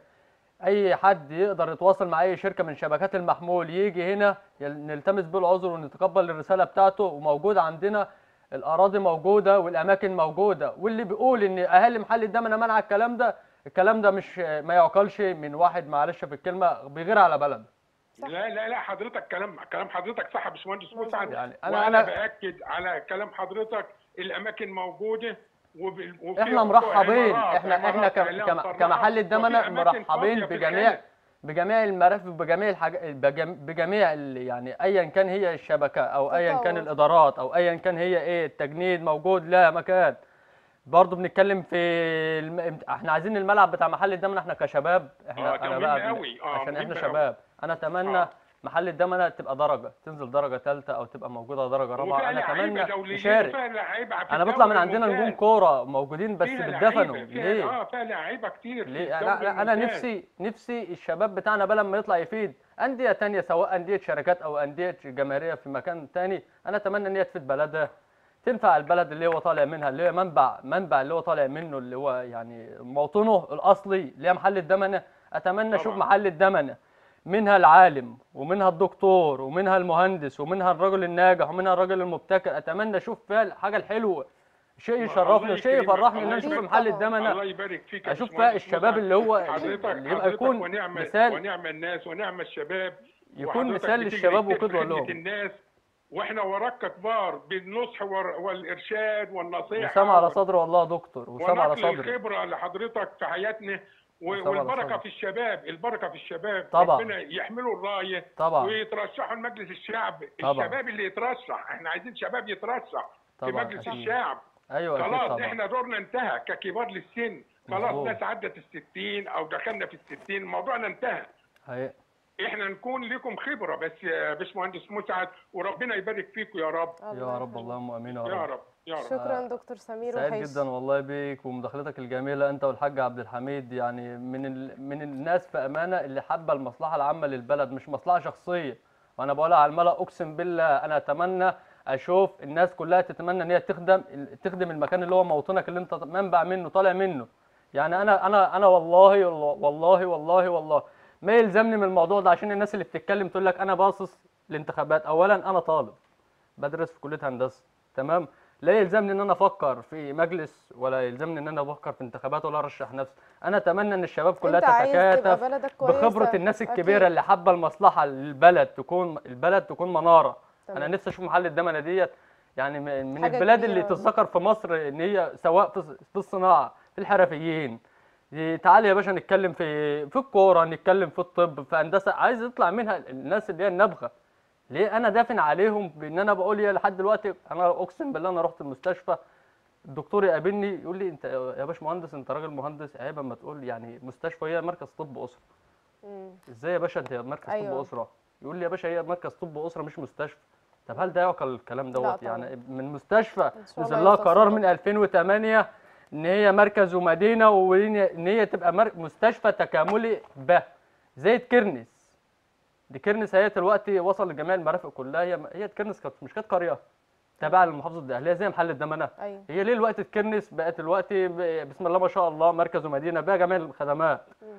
اي حد يقدر يتواصل مع اي شركه من شبكات المحمول يجي هنا يل- نلتمس به العذر ونتقبل الرساله بتاعته وموجود عندنا الاراضي موجوده والاماكن موجوده واللي بيقول ان اهالي محل الدمنه منع الكلام ده الكلام ده مش ما يعقلش من واحد معلش في الكلمه بيغير على بلد صح. لا لا لا حضرتك كلام كلام حضرتك صح يا باشمهندس مسعد يعني أنا- وانا أنا- باكد على كلام حضرتك الاماكن موجوده وب- وفي احنا مرحبين عمارات- احنا احنا عمارات كم- إعلام كم- صراحة، كمحل الدمنه وفي أماكن مرحبين فاضية في بجميع الخارج. بجميع المرافق بجميع الحاجات بجميع ال- يعني ايا كان هي الشبكه او ايا كان تطور. الادارات او ايا كان هي ايه التجنيد موجود لا مكان برضه بنتكلم في الم... احنا عايزين الملعب بتاع محل الدمنه احنا كشباب احنا آه، ده انا مهم بقى بن- أوي، آه، عشان مهم احنا أوي. شباب انا اتمنى آه. محل الدمنه تبقى درجه تنزل درجه ثالثه او تبقى موجوده درجه رابعه وفيها انا لعيبة اتمنى دوليين نشارك وفيها لعيبة في انا بطلع من الدوري عندنا نجوم الممتاز. كوره موجودين بس فيها بيتدفنوا لعيبة، فيها- ليه اه فيها لعيبه كتير في ليه الدوري انا انا أنا الممتاز. نفسي نفسي الشباب بتاعنا بقى لما يطلع يفيد انديه تانية سواء انديه شركات او انديه جماهيريه في مكان تاني انا اتمنى ان هي تفيد بلدها تنفع البلد اللي هو طالع منها اللي هي منبع منبع اللي هو طالع منه اللي هو يعني موطنه الاصلي اللي هي محل الدمنه اتمنى اشوف طبعاً. محل الدمنه منها العالم ومنها الدكتور ومنها المهندس ومنها الرجل الناجح ومنها الرجل المبتكر اتمنى اشوف فيها الحاجه الحلوه شيء الله يشرفني وشيء يكرمك، يفرحني ان الله انا اشوف يكرمك. محل طبعاً. الدمنه الله يبارك فيك يا اشوف فيها باشمهندس الشباب مسعد. اللي هو حضرتك اللي يبقى حضرتك يكون ونعم مثال ونعم الناس ونعم الشباب يكون وحضرتك مثال بتجري للشباب كتير في وقدوة خدمة لهم. الناس واحنا وراك كبار بالنصح وال- والارشاد والنصيحه وسام على وال- صدري والله يا دكتور وسام على ونقل صدري الخبره لحضرتك في حياتنا و- وسام على والبركه صدري. في الشباب البركه في الشباب طبعاً. ربنا يحملوا الرايه طبعا ويترشحوا لمجلس الشعب طبعاً. الشباب اللي يترشح احنا عايزين شباب يترشح في طبعاً، مجلس أكيد. الشعب ايوه اكيد خلاص طبعا احنا دورنا انتهى ككبار للسن خلاص مظبوط. ناس عدت الستين او دخلنا في الستين موضوعنا انتهى هي- احنا نكون لكم خبره بس يا باشمهندس مسعد وربنا يبارك فيكم يا رب يا الله رب يخليك. اللهم امين يا يا رب رب يا رب شكرا دكتور سمير سعيد وحيش جدا والله بيك ومداخلتك الجميله انت والحاج عبد الحميد يعني من ال... من الناس في امانه اللي حابه المصلحه العامه للبلد مش مصلحه شخصيه وانا بقولها على الملا اقسم بالله انا اتمنى اشوف الناس كلها تتمنى ان هي تخدم تخدم المكان اللي هو موطنك اللي انت منبع منه طالع منه يعني انا انا انا والله والله والله والله ما يلزمني من الموضوع ده عشان الناس اللي بتتكلم تقول لك انا باصص الانتخابات اولا انا طالب بدرس في كليه هندسه تمام لا يلزمني ان انا افكر في مجلس ولا يلزمني ان انا افكر في انتخابات ولا ارشح نفسي انا اتمنى ان الشباب كلها انت عايز تبقى تتكاتف بلدك كويسه بخبره الناس أكيد. الكبيره اللي حابه المصلحه للبلد تكون البلد تكون مناره تمام. انا نفسي اشوف محل الدمنه ديت يعني من من حاجة البلاد كبيرة اللي والله. تتذكر في مصر ان هي سواء في في الصناعه في الحرفيين تعالى يا باشا نتكلم في في الكوره نتكلم في الطب في هندسه عايز يطلع منها الناس اللي هي النابغه ليه انا دافن عليهم بان انا بقول يا لحد دلوقتي انا اقسم بالله انا رحت المستشفى الدكتور يقابلني يقول لي انت يا باش مهندس انت راجل مهندس عيب اما تقول يعني مستشفى هي مركز طب اسره مم. ازاي يا باشا انت مركز طب أيوة. اسره يقول لي يا باشا هي مركز طب اسره مش مستشفى طب هل ده يعقل الكلام لا دوت طبعاً. يعني من مستشفى إن شاء الله نزل لها يوصل قرار صوتك. من 2008 ان هي مركز ومدينه وان إن هي تبقى مر... مستشفى تكاملي به زي كرنس دي كرنس هي دلوقتي وصل لجميع المرافق كلها هي هي كرنس كانت مش كانت قريه تابعه للمحافظه الدقهليه زي محل الدمنه ايوه هي ليه الوقت كرنس بقت دلوقتي ب- بسم الله ما شاء الله مركز ومدينه بها جميع الخدمات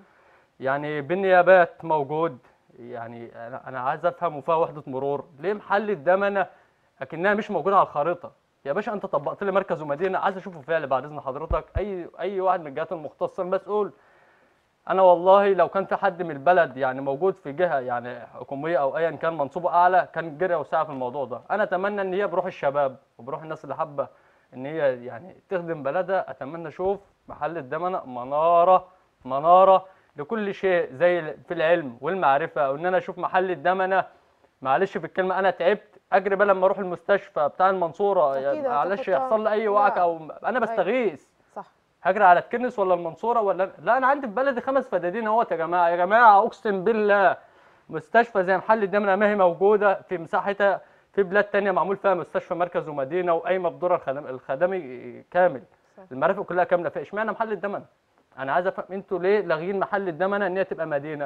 يعني بالنيابات موجود يعني انا انا عايز افهم وفيها وحده مرور ليه محل الدمنه اكنها مش موجوده على الخريطه يا باشا انت طبقت لي مركز ومدينه عايز اشوفه فعلا بعد اذن حضرتك اي اي واحد من الجهات المختصه المسؤول انا والله لو كان في حد من البلد يعني موجود في جهه يعني حكوميه او ايا كان منصوبه اعلى كان جري وسعى في الموضوع ده انا اتمنى ان هي بروح الشباب وبروح الناس اللي حابه ان هي يعني تخدم بلدها اتمنى اشوف محل الدمنه مناره مناره لكل شيء زي ال- في العلم والمعرفه وان انا اشوف محل الدمنه معلش في الكلمه انا تعبت اجري بقى لما اروح المستشفى بتاع المنصوره أكيد يعني هتاخد معلش طبعا. يحصل لي اي لا. وعكه او انا بستغيث صح هجري على تكنس ولا المنصوره ولا لا انا عندي في بلدي خمس فدادين اهوت يا جماعه يا جماعه اقسم بالله مستشفى زي محل الدمنه ما هي موجوده في مساحتها في بلاد تانية معمول فيها مستشفى مركز ومدينه وقايمه بدور الخدم الخدمي كامل صح. المرافق كلها كامله فاشمعنى محل الدمنه انا عايز افهم انتوا ليه لاغيين محل الدمنه ان هي تبقى مدينه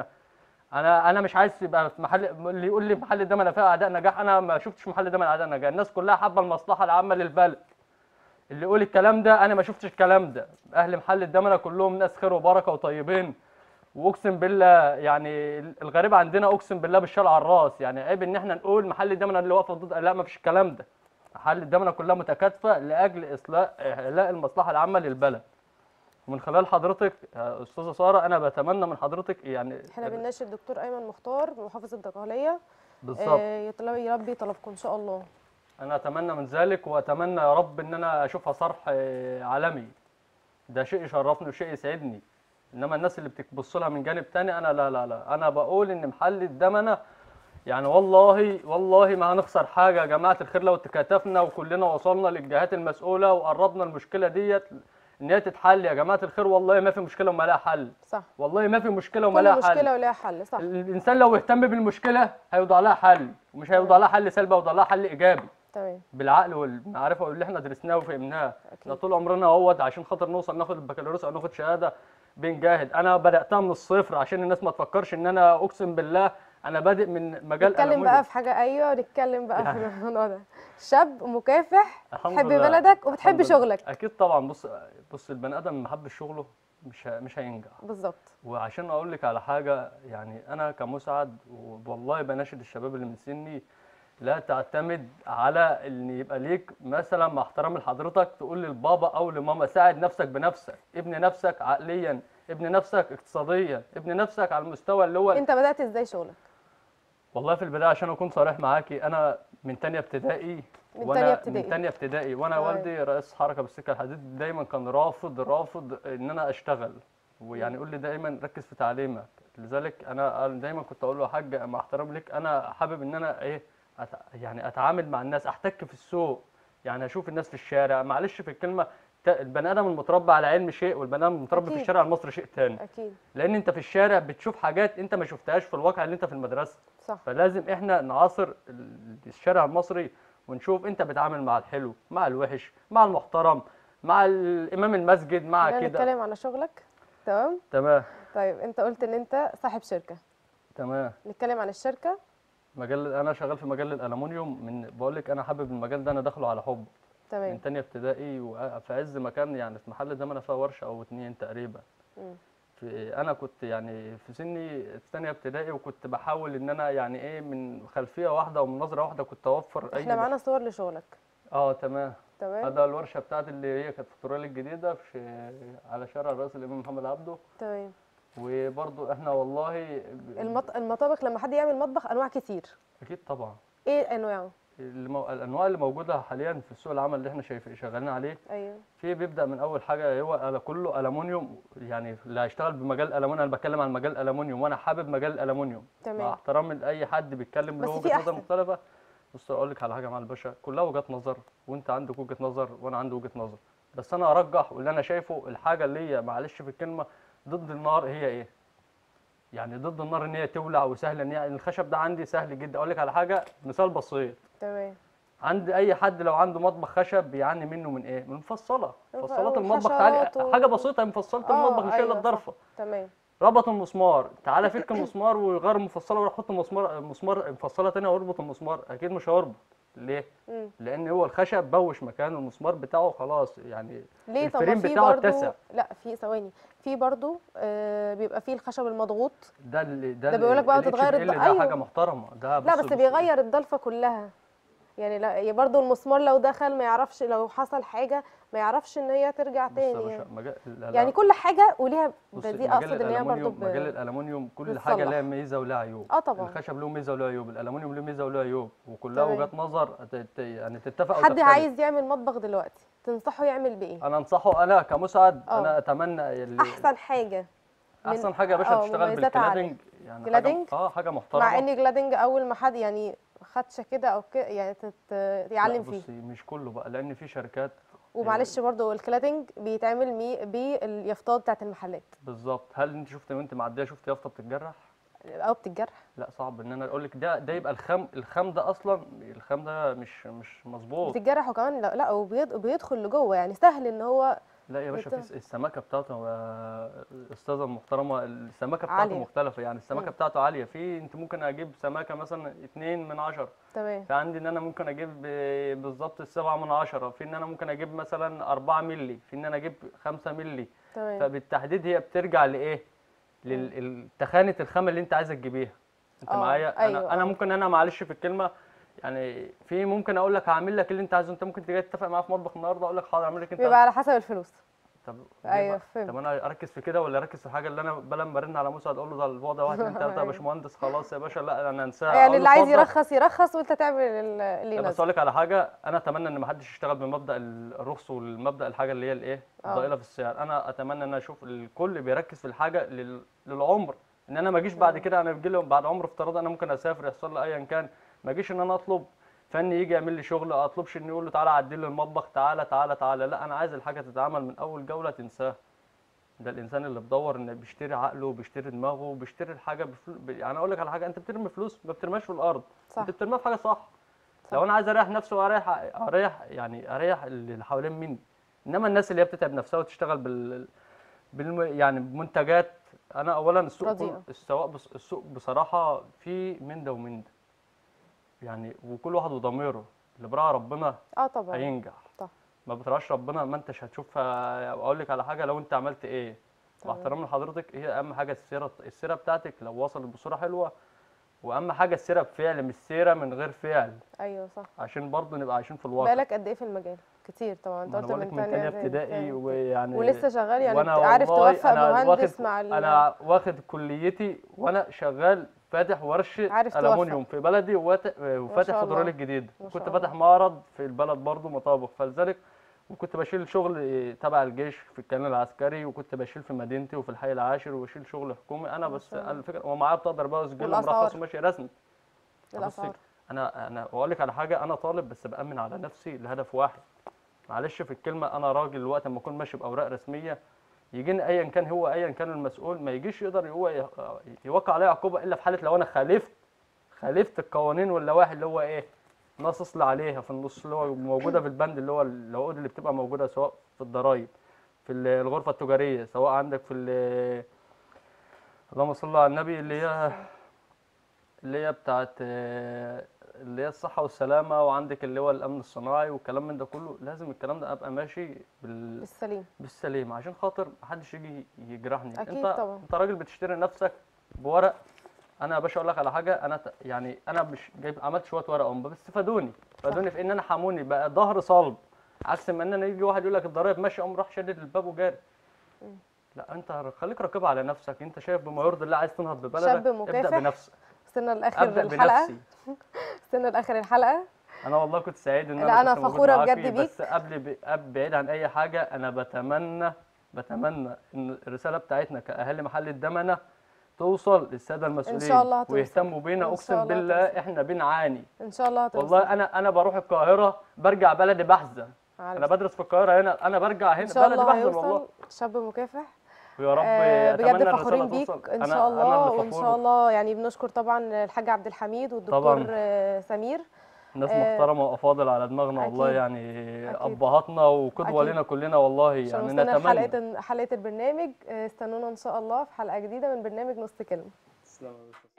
انا انا مش عايز يبقى في محل اللي يقول لي محل الدمنه فيها اعداء نجاح انا ما شفتش محل الدمنه اعداء نجاح الناس كلها حابه المصلحه العامه للبلد اللي يقول الكلام ده انا ما شفتش الكلام ده اهل محل الدمنه كلهم ناس خير وبركه وطيبين واقسم بالله يعني الغريب عندنا اقسم بالله بالشال على الراس يعني عيب ان احنا نقول محل الدمنه اللي واقفه ضد لا ما فيش الكلام ده محل الدمنه كلها متكاتفه لاجل اصلاح اعلاء المصلحه العامه للبلد ومن خلال حضرتك يا استاذه ساره انا بتمنى من حضرتك يعني احنا بنناشد الدكتور ايمن مختار محافظ الدقهليه بالظبط آه يطلب يربي طلبكم ان شاء الله انا اتمنى من ذلك واتمنى يا رب ان انا اشوفها صرح آه، عالمي ده شيء يشرفني وشيء يسعدني انما الناس اللي بتبص لها من جانب تاني انا لا لا لا انا بقول ان محل الدمنه يعني والله والله ما هنخسر حاجه يا جماعه الخير لو تكاتفنا وكلنا وصلنا للجهات المسؤوله وقربنا المشكله ديت ان هي تتحل يا جماعه الخير والله ما في مشكله وما لها حل صح والله ما في مشكله وما كل لها حل مشكله ولها حل صح الانسان لو اهتم بالمشكله هيوضع لها حل ومش هيوضع لها حل سلبي هيوضع لها حل ايجابي تمام بالعقل والمعرفه واللي احنا درسناه وفهمناه احنا اكيد طول عمرنا اهوت عشان خاطر نوصل ناخد البكالوريوس او ناخد شهاده بنجاهد انا بداتها من الصفر عشان الناس ما تفكرش ان انا اقسم بالله انا بادئ من مجال نتكلم ألمونيوم. بقى في حاجه ايوه نتكلم بقى في يعني. الموضوع ده شاب مكافح الحمد بتحب لله. بلدك وبتحب الحمد لله. شغلك اكيد طبعا بص بص البني ادم ما حبش شغله مش ه- مش هينجح بالظبط وعشان اقول لك على حاجه يعني انا كمسعد والله بناشد الشباب اللي من سني لا تعتمد على ان يبقى ليك مثلا مع احترامي لحضرتك تقول للبابا او لماما ساعد نفسك بنفسك ابني نفسك عقليا ابني نفسك اقتصاديا ابني نفسك على المستوى اللي هو انت بدات ازاي شغلك والله في البدايه عشان اكون صريح معاكي انا من تانية ابتدائي من وانا تانية ابتدائي. من تانية ابتدائي وانا تمام. والدي رئيس حركه بالسكه الحديد دايما كان رافض رافض ان انا اشتغل ويعني يقول لي دايما ركز في تعليمك لذلك انا أنا دايما كنت اقول له يا حاج مع احترامي لك انا حابب ان انا ايه أت... يعني اتعامل مع الناس احتك في السوق يعني اشوف الناس في الشارع معلش في الكلمه ت- البني ادم المتربى على علم شيء والبني ادم المتربي في أكيد. الشارع المصري شيء تاني اكيد لان انت في الشارع بتشوف حاجات انت ما شفتهاش في الواقع اللي انت في المدرسه صح فلازم احنا نعاصر ال- الشارع المصري ونشوف انت بتعامل مع الحلو مع الوحش مع المحترم مع الامام المسجد مع خلينا كده نتكلم على شغلك تمام تمام طيب انت قلت ان انت صاحب شركه تمام نتكلم عن الشركه مجال انا شغال في مجال الالومنيوم من بقول لك انا حابب المجال ده انا داخله على حب تمام من تانية ابتدائي وفي عز مكان يعني في محل ده انا فيها ورشه او اتنين تقريبا مم. في انا كنت يعني في سني في تانية ابتدائي وكنت بحاول ان انا يعني ايه من خلفيه واحده ومن نظره واحده كنت اوفر اي احنا معانا صور لشغلك اه تمام تمام هذا الورشه بتاعتي اللي هي كانت في الطريق الجديده في على شارع الرئيس الامام محمد عبده تمام وبرضو احنا والله المط... المطابخ لما حد يعمل مطبخ انواع كتير اكيد طبعا ايه انواعه المو... الانواع اللي موجوده حاليا في سوق العمل اللي احنا شايف شغالين عليه ايوه في بيبدا من اول حاجه هو أنا كله الومنيوم يعني اللي هيشتغل بمجال الالومنيوم انا بتكلم عن مجال الالومنيوم وانا حابب مجال الالومنيوم مع تمام احترامي لاي حد بيتكلم بس له في وجهه نظر أحسن. مختلفه بص اقول لك على حاجه مع الباشا كلها وجهات نظر وانت عندك وجهه نظر وانا عندي وجهه نظر بس انا ارجح واللي انا شايفه الحاجه اللي هي معلش في الكلمه ضد النار هي ايه يعني ضد النار ان هي تولع وسهل ان هي الخشب ده عندي سهل جدا اقول لك على حاجه مثال بسيط تمام عند اي حد لو عنده مطبخ خشب بيعاني منه من ايه من مفصله الف- مفصلات المطبخ تعالي والحشرات و- حاجه بسيطه مفصله آه، المطبخ شايله أيوة، صح. الضرفه تمام ربط المسمار تعالى فك المسمار ويغير المفصله ويروح يحط مسمار مسمار مفصله تانية ويربط المسمار اكيد مش هيربط ليه مم. لان هو الخشب بوش مكان المسمار بتاعه خلاص يعني ليه طب ما الفريم في بتاعه برضو اتسع. لا في ثواني في برضو آه بيبقى فيه الخشب المضغوط ده اللي ده ده بيقولك بقى ال تتغير HBL الض- ده أيوة. حاجه محترمه ده لا بص- بس بص- بيغير الضلفه كلها يعني لا هي برضو المسمار لو دخل ما يعرفش لو حصل حاجه ما يعرفش ان هي ترجع بص يا تاني باشا يعني, مجال ال- يعني كل حاجه وليها بص دي مجال اقصد ان هي برضو الالومنيوم ب... مجال الالومنيوم كل بتصلح. حاجه لها ميزه ولها عيوب اه طبعا الخشب له ميزه وله عيوب الالومنيوم له ميزه وله عيوب وكلها تمام. وجهات نظر تت- يعني تتفق او حد تختلف. عايز يعمل مطبخ دلوقتي تنصحه يعمل بايه انا انصحه انا كمسعد اه. انا اتمنى اللي احسن حاجه من- احسن حاجه يا باشا اه، تشتغل مميزات عالية. بالكلادنج يعني كلادنج؟ حاجه اه حاجه محترمه مع ان جلادنج اول ما حد يعني خدشه كده او كده يعني تت... يعلم لا، فيه بصي مش كله بقى لان في شركات ومعلش برضو الكلادنج بيتعمل مي... باليافطات بتاعت المحلات بالظبط هل انت شفت وانت معديه شفت يافطه بتتجرح او بتتجرح لا صعب ان انا اقول لك ده ده يبقى الخام الخام ده اصلا الخام ده مش مش مظبوط بتتجرح وكمان لا, لا وبيد... بيدخل لجوه يعني سهل ان هو لا يا باشا بت- في السمكه بتاعته يا الاستاذه المحترمه السمكه بتاعته عالية. مختلفه يعني السمكه مم. بتاعته عاليه في انت ممكن اجيب سمكه مثلا اتنين من عشرة تمام في عندي ان انا ممكن اجيب ب- بالظبط السبعة من عشرة في ان انا ممكن اجيب مثلا أربعة ملي في ان انا اجيب خمسة ملي تمام فبالتحديد هي بترجع لايه للتخانه الخامه اللي انت عايزه تجيبيها انت آه، معايا أيوة، انا انا آه. ممكن انا معلش في الكلمه يعني في ممكن اقول لك هعمل لك اللي انت عايزه انت ممكن تيجي تتفق معايا في مطبخ النهارده اقول لك حاضر اعمل لك انت بيبقى على حسب الفلوس طب ليه ايوه بقى؟ فهمت طب انا اركز في كده ولا اركز في الحاجه اللي انا بدل ما ارن على موسى اقول له ده الوضع واحد اتنين تلاته يا أيوة. باشمهندس خلاص يا باشا لا انا انساها يعني أقول اللي له عايز اتفضل. يرخص يرخص وانت تعمل ال- اللي لا بس يناسبك اقول لك على حاجه انا اتمنى ان ما حدش يشتغل بمبدا الرخص والمبدا الحاجه اللي هي الايه آه. الضئيله في السعر انا اتمنى ان اشوف الكل بيركز في الحاجه لل... للعمر ان انا ما اجيش بعد كده انا بيجي لي بعد عمر افتراضي انا ممكن اسافر يحصل لي ايا كان ما اجيش ان انا اطلب فني يجي يعمل لي شغل ما اطلبش انه يقول له تعالى عدل لي المطبخ تعالى تعالى تعالى لا انا عايز الحاجه تتعمل من اول جوله تنساها ده الانسان اللي بدور ان بيشتري عقله بيشتري دماغه بيشتري الحاجه بفلو... ب... يعني اقول لك على حاجه انت بترمي فلوس ما بترميهاش في الارض صح انت بترميها في حاجه صح لو انا عايز اريح نفسي واريح اريح يعني اريح اللي حوالين مني انما الناس اللي هي بتتعب نفسها وتشتغل بال, بالم... يعني بمنتجات انا اولا السوق رديئة. كله السواق بص... السوق بصراحه في من ده ومن ده يعني وكل واحد وضميره اللي براها ربنا اه طبعا هينجح طبعا. ما بتراش ربنا ما انتش هتشوف اقول لك على حاجه لو انت عملت ايه تمام. واحترام لحضرتك هي اهم حاجه السيره السيره بتاعتك لو وصلت بصوره حلوه واهم حاجه السيره بفعل مش سيره من غير فعل ايوه صح عشان برضه نبقى عايشين في الواقع بقالك قد ايه في المجال كتير طبعا انت ما انا قلت بقول لك من من تانية تانية ابتدائي تانية. ويعني ولسه شغال يعني وانا عارف والله توفق أنا مهندس واخد مع ال... انا واخد كليتي وانا شغال فاتح ورشه عارف توفق. الومنيوم في بلدي ووات- وفاتح شاء فيدروليك الله. جديد ما كنت شاء فاتح الله. معرض في البلد برضه مطابخ فلذلك وكنت بشيل شغل تبع الجيش في الكيان العسكري وكنت بشيل في مدينتي وفي الحي العاشر وبشيل شغل حكومي انا ما بس شاء الله. أنا الفكره ومعايا بطاقه ضريبيه وسجل والأسعار؟ مرخص وماشي رسمي الاسعار بصي انا انا واقول لك على حاجه انا طالب بس بامن على نفسي لهدف واحد معلش في الكلمه انا راجل وقت ما اكون ماشي باوراق رسميه يجيني ايا كان هو ايا كان المسؤول ما يجيش يقدر هو ي- يوقع عليا عقوبه الا في حاله لو انا خالفت خالفت القوانين واللوائح اللي هو ايه ناصص لي عليها في النص اللي هو موجوده في البند اللي هو العقود اللي بتبقى موجوده سواء في الضرايب في ال- الغرفه التجاريه سواء عندك في ال- اللهم صل على النبي اللي هي اللي هي بتاعت آه، اللي هي الصحة والسلامة وعندك اللي هو الأمن الصناعي والكلام من ده كله لازم الكلام ده أبقى ماشي بال... بالسليم بالسليم عشان خاطر محدش يجي يجرحني أكيد انت طبعا. انت راجل بتشتري نفسك بورق انا يا باشا اقول لك على حاجه انا ت... يعني انا مش جايب عملت شويه ورق هم بس فادوني فادوني في ان انا حموني بقى ظهر صلب عكس ما ان انا يجي واحد يقول لك الضرايب ماشي قوم راح شدد الباب وجاري لا انت خليك راقب على نفسك انت شايف بما يرضي الله عايز تنهض ببلدك شاب ابدا مكافح. بنفسك وصلنا لاخر ابدا الحلقه بنفسي وصلنا لاخر الحلقه انا والله كنت سعيد ان لا، انا أنا كنت موجود فخورة معاكي، بجد بيك. بس قبل ب... قبل بعيد عن اي حاجه انا بتمنى بتمنى ان الرساله بتاعتنا كاهالي محل الدمنه توصل للساده المسؤولين الله هتوصل. ويهتموا بينا إن شاء اقسم الله بالله هتوصل. احنا بنعاني ان شاء الله هتوصل والله انا انا بروح القاهره برجع بلدي بحزن عارف. انا بدرس في القاهره هنا انا برجع هنا ان شاء بلدي الله بحزن والله هيوصل شاب مكافح ويا رب آه، اتمنى بجد الرساله فخورين بيك توصل ان أنا- شاء أنا الله اللي وان فخور شاء الله يعني بنشكر طبعا الحاج عبد الحميد والدكتور طبعاً. آه، سمير ناس آه، محترمه وافاضل على دماغنا والله أكيد. يعني أكيد. ابهاتنا وقدوه أكيد. لنا كلنا والله عشان يعني وصلنا نتمنى لحلقه حلقه البرنامج آه، استنونا ان شاء الله في حلقه جديده من برنامج نص كلمه تسلم يا باشا.